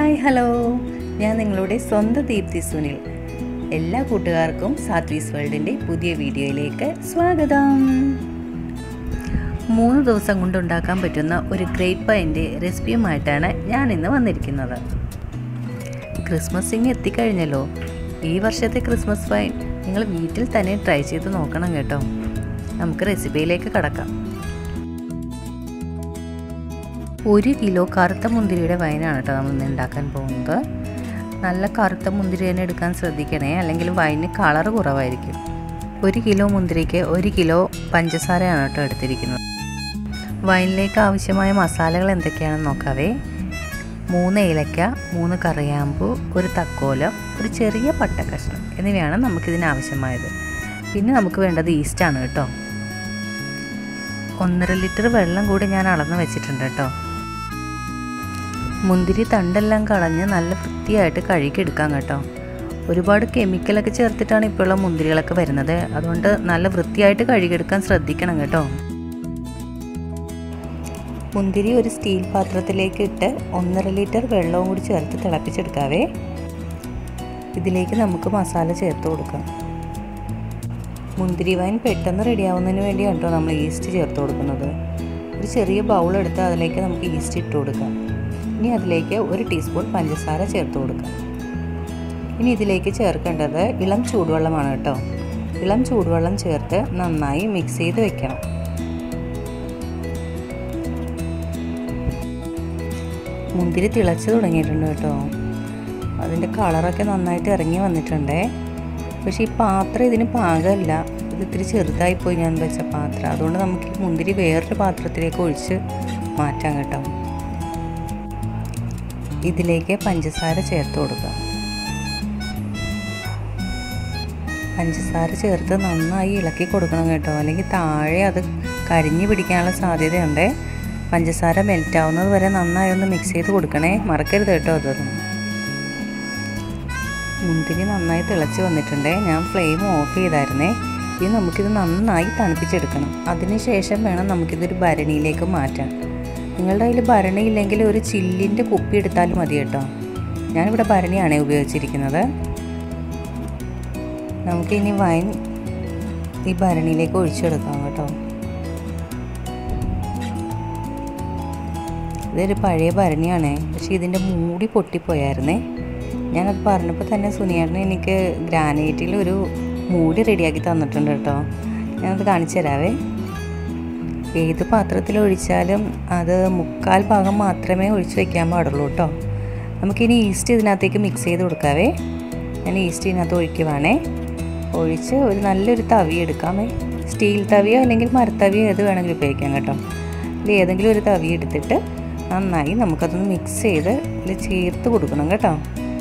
hi hello ഞാൻ നിങ്ങളുടെ സ്വന്തം ദീപ്തി സുനിൽ എല്ലാ കൂട്ടുകാർക്കും സാത്വീസ് വേൾഡിൻ്റെ പുതിയ വീഡിയോയിലേക്ക് സ്വാഗതം മൂന്ന് ദിവസം കൊണ്ട് ഉണ്ടാക്കാൻ പറ്റുന്ന ഒരു ഗ്രേപ്പ് പൈൻ്റെ റെസിപ്പിയുമായിട്ടാണ് ഞാൻ ഇന്ന് വന്നിരിക്കുന്നത് ക്രിസ്മസ് ഇങ്ങ് എത്തിക്കഴിഞ്ഞല്ലോ ഈ വർഷത്തെ ക്രിസ്മസ് വൈൻ നിങ്ങൾ വീട്ടിൽ തന്നെ ട്രൈ ചെയ്ത് നോക്കണം കേട്ടോ നമുക്ക് റെസിപ്പിയിലേക്ക് കടക്കാം ഒരു കിലോ കറുത്ത മുന്തിരിയുടെ വൈനാണ് കേട്ടോ നമ്മൾ ഇന്ന് ഉണ്ടാക്കാൻ പോകുന്നത് നല്ല കറുത്ത മുന്തിരി തന്നെ എടുക്കാൻ ശ്രദ്ധിക്കണേ അല്ലെങ്കിൽ വൈന് കളർ കുറവായിരിക്കും ഒരു കിലോ മുന്തിരിക്ക് ഒരു കിലോ പഞ്ചസാരയാണ് കേട്ടോ എടുത്തിരിക്കുന്നത് വൈനിലേക്ക് ആവശ്യമായ മസാലകൾ എന്തൊക്കെയാണെന്ന് നോക്കാവേ മൂന്ന് ഏലക്ക മൂന്ന് കറിയാമ്പു ഒരു തക്കോലം ഒരു ചെറിയ പട്ടക്കഷ്ണം എന്നിവയാണ് നമുക്കിതിന് ആവശ്യമായത് പിന്നെ നമുക്ക് വേണ്ടത് ഈസ്റ്റാണ് കേട്ടോ ഒന്നര ലിറ്റർ വെള്ളം കൂടി ഞാൻ അളന്ന് വെച്ചിട്ടുണ്ട് കേട്ടോ മുന്തിരി തണ്ടെല്ലാം കളഞ്ഞ് നല്ല വൃത്തിയായിട്ട് കഴുകിയെടുക്കാം കേട്ടോ ഒരുപാട് കെമിക്കലൊക്കെ ചേർത്തിട്ടാണ് ഇപ്പോഴുള്ള മുന്തിരികളൊക്കെ വരുന്നത് അതുകൊണ്ട് നല്ല വൃത്തിയായിട്ട് കഴുകിയെടുക്കാൻ ശ്രദ്ധിക്കണം കേട്ടോ മുന്തിരി ഒരു സ്റ്റീൽ പാത്രത്തിലേക്ക് ഇട്ട് ഒന്നര ലിറ്റർ വെള്ളവും കൂടി ചേർത്ത് തിളപ്പിച്ചെടുക്കാവേ ഇതിലേക്ക് നമുക്ക് മസാല ചേർത്ത് കൊടുക്കാം മുന്തിരി വൈൻ പെട്ടെന്ന് റെഡിയാവുന്നതിന് വേണ്ടിയാണ് കേട്ടോ നമ്മൾ ഈസ്റ്റ് ചേർത്ത് കൊടുക്കുന്നത് ഒരു ചെറിയ ബൗൾ എടുത്ത് അതിലേക്ക് നമുക്ക് ഈസ്റ്റ് ഇട്ട് കൊടുക്കാം ഇനി അതിലേക്ക് ഒരു ടീസ്പൂൺ പഞ്ചസാര ചേർത്ത് കൊടുക്കാം ഇനി ഇതിലേക്ക് ചേർക്കേണ്ടത് ഇളം ചൂടുവെള്ളമാണ് കേട്ടോ ഇളം ചൂടുവെള്ളം ചേർത്ത് നന്നായി മിക്സ് ചെയ്ത് വെക്കണം മുന്തിരി തിളച്ച് തുടങ്ങിയിട്ടുണ്ട് കേട്ടോ അതിൻ്റെ കളറൊക്കെ നന്നായിട്ട് ഇറങ്ങി വന്നിട്ടുണ്ടേ പക്ഷേ ഈ പാത്രം ഇതിന് പാകമല്ല ഇത് ഇത്തിരി ചെറുതായിപ്പോയി ഞാൻ വെച്ച പാത്രം അതുകൊണ്ട് നമുക്ക് ഈ മുന്തിരി വേറൊരു പാത്രത്തിലേക്ക് ഒഴിച്ച് മാറ്റാം കേട്ടോ ഇതിലേക്ക് പഞ്ചസാര ചേർത്ത് കൊടുക്കുക പഞ്ചസാര ചേർത്ത് നന്നായി ഇളക്കി കൊടുക്കണം കേട്ടോ അല്ലെങ്കിൽ താഴെ അത് കരിഞ്ഞു പിടിക്കാനുള്ള സാധ്യതയുണ്ട് പഞ്ചസാര മെൽറ്റ് ആവുന്നത് വരെ നന്നായി ഒന്ന് മിക്സ് ചെയ്ത് കൊടുക്കണേ മറക്കരുത് കേട്ടോ അതൊന്നും മുന്തിരി നന്നായി തിളച്ച് വന്നിട്ടുണ്ട് ഞാൻ ഫ്ലെയിം ഓഫ് ചെയ്തായിരുന്നേ ഇനി നമുക്കിത് നന്നായി തണുപ്പിച്ചെടുക്കണം അതിനുശേഷം വേണം നമുക്കിതൊരു ഭരണിയിലേക്ക് മാറ്റാൻ നിങ്ങളുടെ കയ്യിൽ ഭരണി ഇല്ലെങ്കിൽ ഒരു ചില്ലിൻ്റെ കുപ്പി എടുത്താലും മതി കേട്ടോ ഞാനിവിടെ ഭരണിയാണ് ഉപയോഗിച്ചിരിക്കുന്നത് നമുക്കിനി വൈൻ ഈ ഭരണിയിലേക്ക് ഒഴിച്ചെടുക്കാം കേട്ടോ ഇതൊരു പഴയ ഭരണിയാണേ പക്ഷേ ഇതിൻ്റെ മൂടി പൊട്ടിപ്പോയായിരുന്നേ ഞാനത് പറഞ്ഞപ്പോൾ തന്നെ സുനിയേട്ടന് എനിക്ക് ഗ്രാനൈറ്റിൽ ഒരു മൂടി റെഡിയാക്കി തന്നിട്ടുണ്ട് കേട്ടോ ഞാനത് കാണിച്ചു തരാവേ ഏത് പാത്രത്തിൽ ഒഴിച്ചാലും അത് മുക്കാൽ ഭാഗം മാത്രമേ ഒഴിച്ച് വെക്കാൻ പാടുള്ളൂ കേട്ടോ നമുക്കിനി ഈസ്റ്റ് ഇതിനകത്തേക്ക് മിക്സ് ചെയ്ത് കൊടുക്കാവേ ഞാൻ ഈസ്റ്റ് ഇതിനകത്ത് ഒഴിക്കുവാണേ ഒഴിച്ച് ഒരു നല്ലൊരു തവി എടുക്കാമേ സ്റ്റീൽ തവിയോ അല്ലെങ്കിൽ മരത്തവിയോ ഏത് വേണമെങ്കിലും ഉപയോഗിക്കാം കേട്ടോ ഇതിൽ ഏതെങ്കിലും ഒരു തവി എടുത്തിട്ട് നന്നായി നമുക്കതൊന്ന് മിക്സ് ചെയ്ത് ഇതിൽ ചേർത്ത് കൊടുക്കണം കേട്ടോ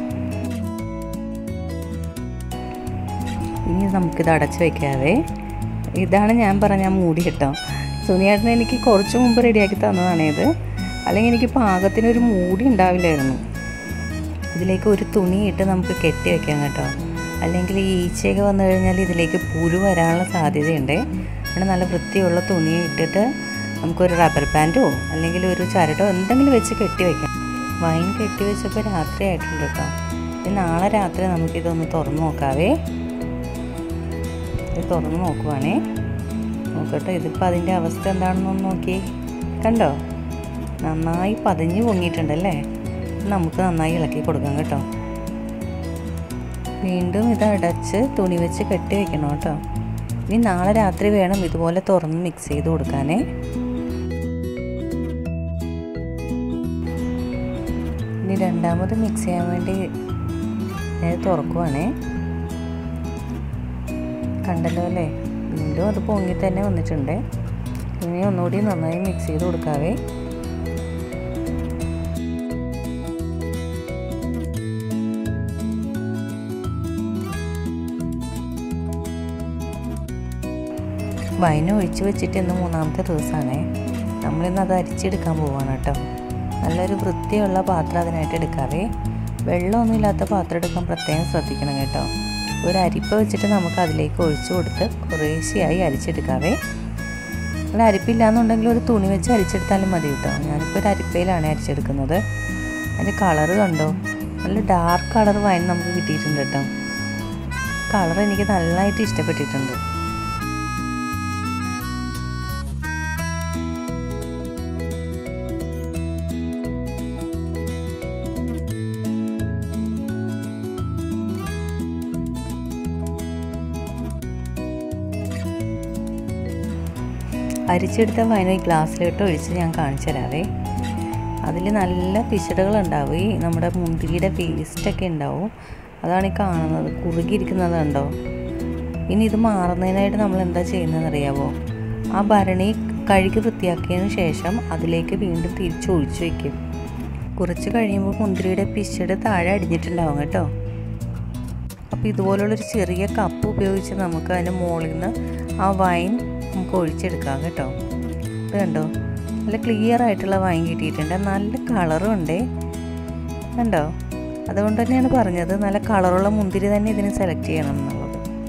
ഇനി നമുക്കിത് അടച്ച് വയ്ക്കാവേ ഇതാണ് ഞാൻ പറഞ്ഞ മൂടി കേട്ടോ സുനിയേട്ടൻ എനിക്ക് കുറച്ച് മുമ്പ് റെഡിയാക്കി തന്നതാണ് ഇത് അല്ലെങ്കിൽ എനിക്ക് പാകത്തിനൊരു മൂടി ഉണ്ടാവില്ലായിരുന്നു ഇതിലേക്ക് ഒരു തുണി ഇട്ട് നമുക്ക് കെട്ടി വെക്കാം കേട്ടോ അല്ലെങ്കിൽ ഈ ഈച്ചയൊക്കെ വന്നു കഴിഞ്ഞാൽ ഇതിലേക്ക് പുഴു വരാനുള്ള സാധ്യതയുണ്ട് അവിടെ നല്ല വൃത്തിയുള്ള തുണി ഇട്ടിട്ട് നമുക്കൊരു റബ്ബർ ബാൻഡോ അല്ലെങ്കിൽ ഒരു ചരടോ എന്തെങ്കിലും വെച്ച് കെട്ടി വെക്കാം വൈൻ കെട്ടി വെച്ചപ്പോൾ രാത്രി ആയിട്ടുണ്ട് കേട്ടോ ഇനി നാളെ രാത്രി നമുക്കിതൊന്ന് തുറന്നു നോക്കാവേ ഇത് തുറന്ന് നോക്കുവാണേ നോക്കട്ടെ ഇതിപ്പോൾ അതിൻ്റെ അവസ്ഥ എന്താണെന്നൊന്ന് നോക്കി കണ്ടോ നന്നായി പതിഞ്ഞ് പൊങ്ങിയിട്ടുണ്ടല്ലേ നമുക്ക് നന്നായി ഇളക്കി കൊടുക്കാം കേട്ടോ വീണ്ടും ഇത് അടച്ച് തുണി വെച്ച് കെട്ടി വെക്കണം കേട്ടോ ഇനി നാളെ രാത്രി വേണം ഇതുപോലെ തുറന്ന് മിക്സ് ചെയ്ത് കൊടുക്കാനേ ഇനി രണ്ടാമത് മിക്സ് ചെയ്യാൻ വേണ്ടി ഞാൻ തുറക്കുവാണേ കണ്ടല്ലോ അല്ലേ വീണ്ടും അത് പൊങ്ങി തന്നെ വന്നിട്ടുണ്ട് ഇനി ഒന്നുകൂടി നന്നായി മിക്സ് ചെയ്ത് കൊടുക്കാവേ വൈൻ ഒഴിച്ച് വെച്ചിട്ട് ഇന്ന് മൂന്നാമത്തെ ദിവസമാണേ നമ്മളിന്ന് അത് അരിച്ചെടുക്കാൻ പോവാണ് കേട്ടോ നല്ലൊരു വൃത്തിയുള്ള പാത്രം അതിനായിട്ട് എടുക്കാവേ വെള്ളമൊന്നുമില്ലാത്ത പാത്രം എടുക്കാൻ പ്രത്യേകം ശ്രദ്ധിക്കണം കേട്ടോ ഒരു അരിപ്പ വെച്ചിട്ട് നമുക്ക് അതിലേക്ക് ഒഴിച്ചു കൊടുത്ത് കുറേശ്ശെയായി അരിച്ചെടുക്കാവേ നിങ്ങൾ അരിപ്പില്ല എന്നുണ്ടെങ്കിൽ ഒരു തുണി വെച്ച് അരിച്ചെടുത്താലും മതി കേട്ടോ ഞാനിപ്പോൾ ഒരു അരിപ്പയിലാണ് അരിച്ചെടുക്കുന്നത് അതിൻ്റെ കളറ് കണ്ടോ നല്ല ഡാർക്ക് കളർ വൈൻ നമുക്ക് കിട്ടിയിട്ടുണ്ട് കേട്ടോ കളർ എനിക്ക് നല്ലതായിട്ട് ഇഷ്ടപ്പെട്ടിട്ടുണ്ട് അരിച്ചെടുത്ത വൈൻ ഈ ഗ്ലാസ്സിലോട്ട് ഒഴിച്ച് ഞാൻ കാണിച്ചു തരാവേ അതിൽ നല്ല പിശടുകളുണ്ടാവും ഈ നമ്മുടെ മുന്തിരിയുടെ പേസ്റ്റൊക്കെ ഉണ്ടാവും അതാണ് ഈ കാണുന്നത് കുറുകിയിരിക്കുന്നത് കണ്ടോ ഇനി ഇത് മാറുന്നതിനായിട്ട് നമ്മൾ എന്താ ചെയ്യുന്നതെന്ന് അറിയാമോ ആ ഭരണി കഴുകി വൃത്തിയാക്കിയതിന് ശേഷം അതിലേക്ക് വീണ്ടും തിരിച്ചൊഴിച്ചു വയ്ക്കും കുറച്ച് കഴിയുമ്പോൾ മുന്തിരിയുടെ പിശട് താഴെ അടിഞ്ഞിട്ടുണ്ടാവും കേട്ടോ അപ്പോൾ ഇതുപോലുള്ളൊരു ചെറിയ കപ്പ് ഉപയോഗിച്ച് നമുക്ക് അതിൻ്റെ മുകളിൽ നിന്ന് ആ വൈൻ നമുക്ക് ഒഴിച്ചെടുക്കാം കേട്ടോ ഇത് കണ്ടോ നല്ല ക്ലിയർ ആയിട്ടുള്ള വൈൻ കിട്ടിയിട്ടുണ്ട് നല്ല കളറും ഉണ്ടേ കണ്ടോ അതുകൊണ്ട് തന്നെയാണ് പറഞ്ഞത് നല്ല കളറുള്ള മുന്തിരി തന്നെ ഇതിന് സെലക്ട് ചെയ്യണം എന്നുള്ളത്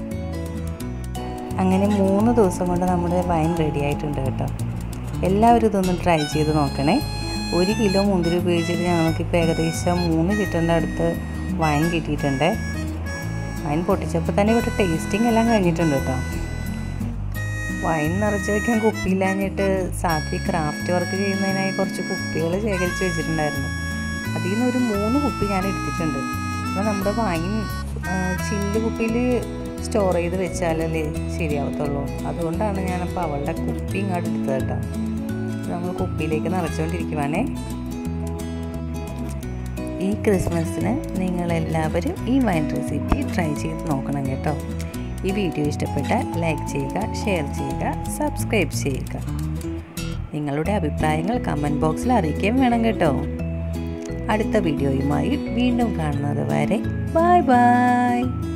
അങ്ങനെ മൂന്ന് ദിവസം കൊണ്ട് നമ്മുടെ വൈൻ റെഡി ആയിട്ടുണ്ട് കേട്ടോ എല്ലാവരും ഇതൊന്ന് ട്രൈ ചെയ്ത് നോക്കണേ ഒരു കിലോ മുന്തിരി ഉപയോഗിച്ചിട്ട് ഞങ്ങൾക്കിപ്പോൾ ഏകദേശം മൂന്ന് ലിറ്ററിൻ്റെ അടുത്ത് വൈൻ കിട്ടിയിട്ടുണ്ട് വൈൻ പൊട്ടിച്ചപ്പോൾ തന്നെ ഇവിടെ ടേസ്റ്റിംഗ് എല്ലാം കഴിഞ്ഞിട്ടുണ്ട് കേട്ടോ വൈൻ നിറച്ച് വയ്ക്കാൻ കുപ്പിയില്ലാഞ്ഞിട്ട് സാത്വി ക്രാഫ്റ്റ് വർക്ക് ചെയ്യുന്നതിനായി കുറച്ച് കുപ്പികൾ ശേഖരിച്ച് വെച്ചിട്ടുണ്ടായിരുന്നു അതിൽ നിന്ന് ഒരു മൂന്ന് കുപ്പി ഞാൻ എടുത്തിട്ടുണ്ട് അപ്പോൾ നമ്മുടെ വൈൻ ചില്ല് കുപ്പിയിൽ സ്റ്റോർ ചെയ്ത് വെച്ചാലല്ലേ ശരിയാവത്തുള്ളൂ അതുകൊണ്ടാണ് ഞാനപ്പോൾ അവളുടെ കുപ്പി ഇങ്ങോട്ട് എടുത്തത് കേട്ടോ നമ്മൾ കുപ്പിയിലേക്ക് നിറച്ചുകൊണ്ടിരിക്കുവാണേ ഈ ക്രിസ്മസിന് നിങ്ങളെല്ലാവരും ഈ വൈൻ റെസിപ്പി ട്രൈ ചെയ്ത് നോക്കണം കേട്ടോ ഈ വീഡിയോ ഇഷ്ടപ്പെട്ടാൽ ലൈക്ക് ചെയ്യുക ഷെയർ ചെയ്യുക സബ്സ്ക്രൈബ് ചെയ്യുക നിങ്ങളുടെ അഭിപ്രായങ്ങൾ കമൻറ്റ് ബോക്സിൽ അറിയിക്കുകയും വേണം കേട്ടോ അടുത്ത വീഡിയോയുമായി വീണ്ടും കാണുന്നത് വരെ ബൈ ബൈ